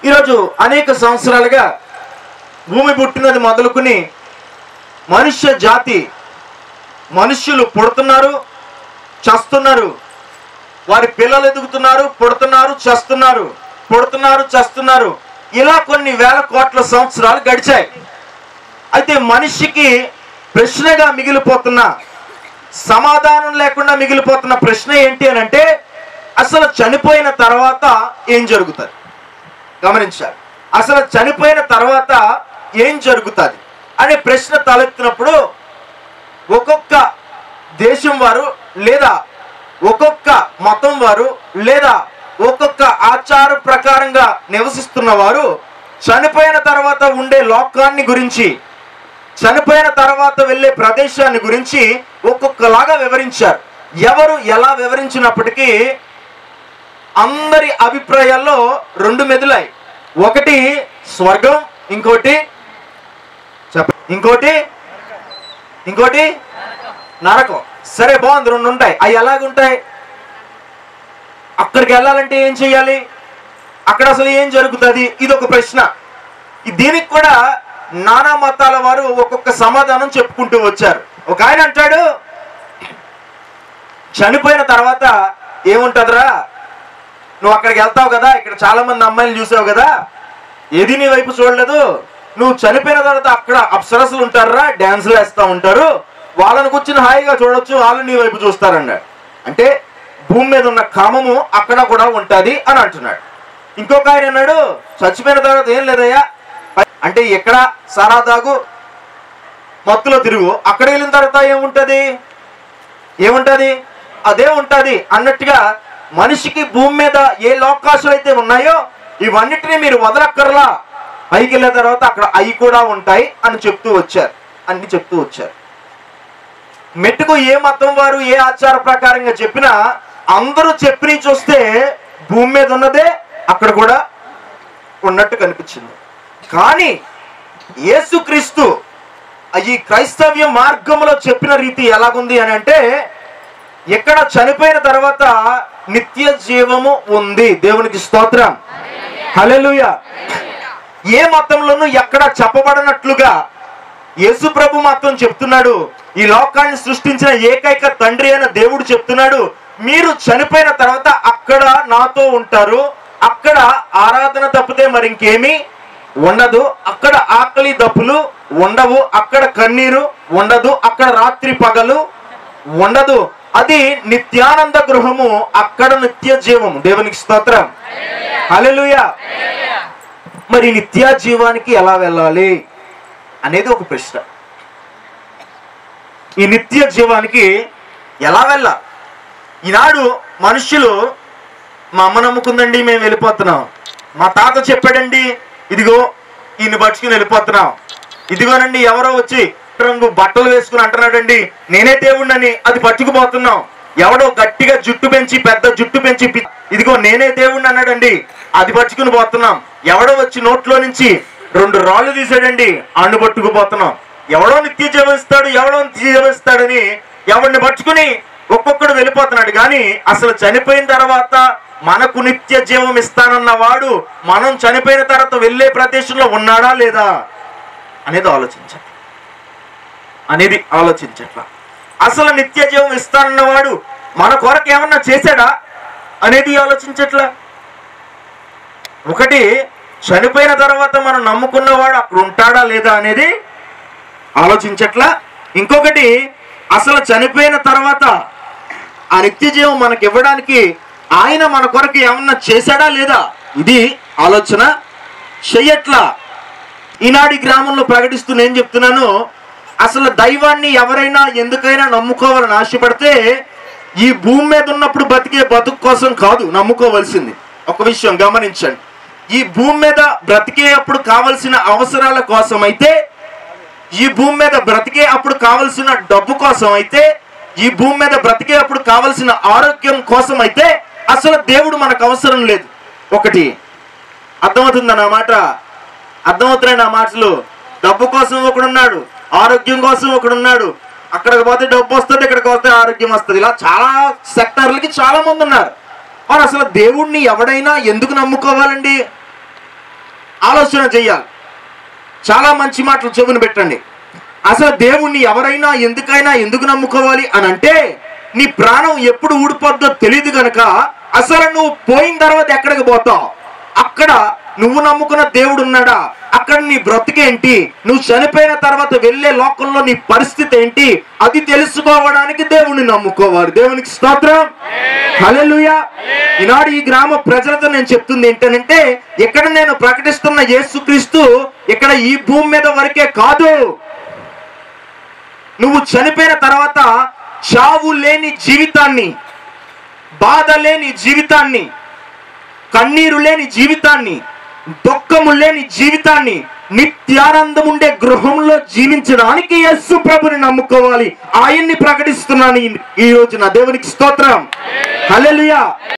ఈరోజు అనేక సంవత్సరాలుగా భూమి పుట్టినది మొదలుకుని మనుష్య జాతి మనుష్యులు పుడుతున్నారు చస్తున్నారు వారి పిల్లలు ఎదుగుతున్నారు పుడుతున్నారు చస్తున్నారు పుడుతున్నారు చస్తున్నారు ఇలా కొన్ని వేల కోట్ల సంవత్సరాలు గడిచాయి అయితే మనిషికి ప్రశ్నగా మిగిలిపోతున్న సమాధానం లేకుండా మిగిలిపోతున్న ప్రశ్న ఏంటి అని అంటే అసలు చనిపోయిన తర్వాత ఏం జరుగుతుంది గమనించాలి అసలు చనిపోయిన తర్వాత ఏం జరుగుతుంది అనే ప్రశ్న తలెత్తినప్పుడు ఒక్కొక్క దేశం వారు లేదా ఒక్కొక్క మతం వారు లేదా ఒక్కొక్క ఆచారం ప్రకారంగా నివసిస్తున్న వారు చనిపోయిన తర్వాత ఉండే లోకాన్ని గురించి చనిపోయిన తర్వాత వెళ్ళే ప్రదేశాన్ని గురించి ఒక్కొక్కలాగా వివరించారు ఎవరు ఎలా వివరించినప్పటికీ అందరి అభిప్రాయాల్లో రెండు మెదులాయి ఒకటి స్వర్గం ఇంకోటి చెప్ప ఇంకోటి ఇంకోటి నరకం సరే బాగుంది రెండు ఉంటాయి అవి ఎలాగుంటాయి అక్కడికి వెళ్ళాలంటే ఏం చేయాలి అక్కడ అసలు ఏం జరుగుతుంది ఇది ఒక ప్రశ్న ఈ దీనికి కూడా నానా మతాల వారు ఒక్కొక్క సమాధానం చెప్పుకుంటూ వచ్చారు ఒక ఆయన అంటాడు చనిపోయిన తర్వాత ఏముంటదిరా నువ్వు అక్కడికి వెళ్తావు కదా ఇక్కడ చాలా మంది అమ్మాయిలు చూసావు కదా ఏది నీ వైపు చూడలేదు నువ్వు చనిపోయిన తర్వాత అక్కడ అప్సరసులు ఉంటారా డ్యాన్సులు వేస్తూ ఉంటారు వాళ్ళని కూర్చుని హాయిగా చూడొచ్చు వాళ్ళు నీ వైపు చూస్తారన్నాడు అంటే భూమి మీద ఉన్న కామము అక్కడ కూడా ఉంటుంది అని అంటున్నాడు ఇంకొక ఆయన అన్నాడు చచ్చిపోయిన తర్వాత ఏం లేదయ్యా అంటే ఎక్కడ సారా తాగు మత్తులో తిరుగు అక్కడ వెళ్ళిన తర్వాత ఏముంటది ఏముంటది అదే ఉంటది అన్నట్టుగా మనిషికి భూమి మీద ఏ లోకాసులు అయితే ఉన్నాయో ఇవన్నిటిని మీరు వదలక్కర్లా పైకి వెళ్ళిన తర్వాత అక్కడ అవి కూడా ఉంటాయి అని చెప్తూ వచ్చారు అన్ని చెప్తూ వచ్చారు మెట్టుకు ఏ మతం వారు ఏ ఆచార ప్రకారంగా చెప్పినా అందరూ చెప్పి చూస్తే భూమి మీద ఉన్నదే అక్కడ కూడా ఉన్నట్టు కనిపించింది కానీ యేసుక్రీస్తు ఈ క్రైస్తవ్య మార్గంలో చెప్పిన రీతి ఎలాగుంది అని అంటే ఎక్కడ చనిపోయిన తర్వాత నిత్య జీవము ఉంది దేవునికి స్తోత్రం హల్లెలూయా ఏ మతంలోనూ ఎక్కడ చెప్పబడినట్లుగా యేసు ప్రభు మాత్రం చెప్తున్నాడు ఈ లోకాన్ని సృష్టించిన ఏకైక తండ్రి అయిన దేవుడు చెప్తున్నాడు మీరు చనిపోయిన తర్వాత అక్కడ నాతో ఉంటారు అక్కడ ఆరాధన తప్పితే మరి ఇంకేమీ ఉండదు అక్కడ ఆకలి దప్పులు ఉండవు అక్కడ కన్నీరు ఉండదు అక్కడ రాత్రి పగలు ఉండదు అది నిత్యానంద గృహము అక్కడ నిత్య జీవము దేవునికి స్తోత్రం హల్లెలూయా మరి నిత్య జీవానికి ఎలా వెళ్ళాలి అనేది ఒక ప్రశ్న ఈ నిత్య జీవానికి ఎలా వెళ్ళాలి ఈనాడు మనుషులు మా అమ్మ నమ్ముకుందండి మేము వెళ్ళిపోతున్నాం మా తాత చెప్పాడండి ఇదిగో ఈయన పట్టుకుని వెళ్ళిపోతున్నాం ఇదిగోనండి ఎవరో వచ్చి రంగు బట్టలు వేసుకుని అంటున్నాడండి నేనే దేవుణ్ణని అది పట్టుకుపోతున్నాం ఎవడో గట్టిగా జుట్టు పెంచి పెద్ద జుట్టు పెంచి పి- ఇదిగో నేనే దేవుణ్ణి అన్నాడండి అది పట్టుకుని పోతున్నాం ఎవడో వచ్చి నోట్లో నుంచి రెండు రాళ్ళు తీసాడండి అన్ను పట్టుకుపోతున్నాం ఎవడో నిత్య జీవిస్తాడు ఎవడో నిత్య జీవిస్తాడని ఎవరిని పట్టుకుని ఒక్కొక్కడు వెళ్ళిపోతున్నాడు కానీ అసలు చనిపోయిన తర్వాత మనకు నిత్య జీవం ఇస్తానన్న వాడు మనం చనిపోయిన తర్వాత వెళ్ళే ప్రదేశంలో ఉన్నాడా లేదా అనేది ఆలోచించాలి అనేది ఆలోచించట్ల అసలు నిత్య జీవం ఇస్తానన్నవాడు మన కొరకు ఏమన్నా చేశాడా అనేది ఆలోచించట్లా ఒకటి చనిపోయిన తర్వాత మనం నమ్ముకున్నవాడు అక్కడ ఉంటాడా లేదా అనేది ఆలోచించట్లా ఇంకొకటి అసలు చనిపోయిన తర్వాత ఆ నిత్య జీవం మనకి ఇవ్వడానికి ఆయన మన కొరకు ఏమన్నా చేశాడా లేదా ఇది ఆలోచన చెయ్యట్లా ఈనాడి గ్రామంలో ప్రకటిస్తూ నేను చెప్తున్నాను అసలు దైవాన్ని ఎవరైనా ఎందుకైనా నమ్ముకోవాలని ఆశపడితే ఈ భూమి మీద ఉన్నప్పుడు బతికే బతుకు కోసం కాదు నమ్ముకోవలసింది ఒక విషయం గమనించండి ఈ భూమి మీద బ్రతికే అప్పుడు కావలసిన అవసరాల కోసం అయితే ఈ భూమి మీద బ్రతికే అప్పుడు కావలసిన డబ్బు కోసం అయితే ఈ భూమి మీద బ్రతికే అప్పుడు కావలసిన ఆరోగ్యం కోసం అయితే అసలు దేవుడు మనకు అవసరం లేదు ఒకటి అర్థమవుతుందా నా మాట అర్థమవుతున్నాయి నా మాటలు డబ్బు కోసం ఒకడున్నాడు ఆరోగ్యం కోసం ఒకడున్నాడు అక్కడికి పోతే డబ్బు వస్తుంది ఇక్కడికి పోతే ఆరోగ్యం వస్తుంది ఇలా చాలా సెక్టార్లకి చాలా మంది ఉన్నారు మరి అసలు దేవుణ్ణి ఎవడైనా ఎందుకు నమ్ముకోవాలండి ఆలోచన చెయ్యాలి చాలా మంచి మాటలు చెవుని పెట్టండి అసలు దేవుణ్ణి ఎవరైనా ఎందుకైనా ఎందుకు నమ్ముకోవాలి అని అంటే నీ ప్రాణం ఎప్పుడు ఊడిపోద్దో తెలియదు గనక అసలు నువ్వు పోయిన తర్వాత ఎక్కడికి పోతావు అక్కడ నువ్వు నమ్ముకున్న దేవుడు ఉన్నాడా అక్కడ నీ బ్రతికేంటి నువ్వు చనిపోయిన తర్వాత వెళ్ళే లోకంలో నీ పరిస్థితి ఏంటి అది తెలుసుకోవడానికి దేవుణ్ణి నమ్ముకోవాలి దేవునికి స్తోత్రం హల్లెలూయా ఈనాడు ఈ గ్రామ ప్రజలతో నేను చెప్తుంది ఏంటంటే ఇక్కడ నేను ప్రకటిస్తున్న యేసుక్రీస్తు ఇక్కడ ఈ భూమి మీద వరకే కాదు నువ్వు చనిపోయిన తర్వాత చావు లేని జీవితాన్ని బాధ లేని జీవితాన్ని కన్నీరు లేని జీవితాన్ని దుఃఖము లేని జీవితాన్ని నిత్యానందం ఉండే గృహంలో జీవించడానికి యస్సు ప్రభుని నమ్ముకోవాలి ఆయన్ని ప్రకటిస్తున్నాను ఈ- ఈ రోజున దేవునికి స్తోత్రం హల్లెలూయా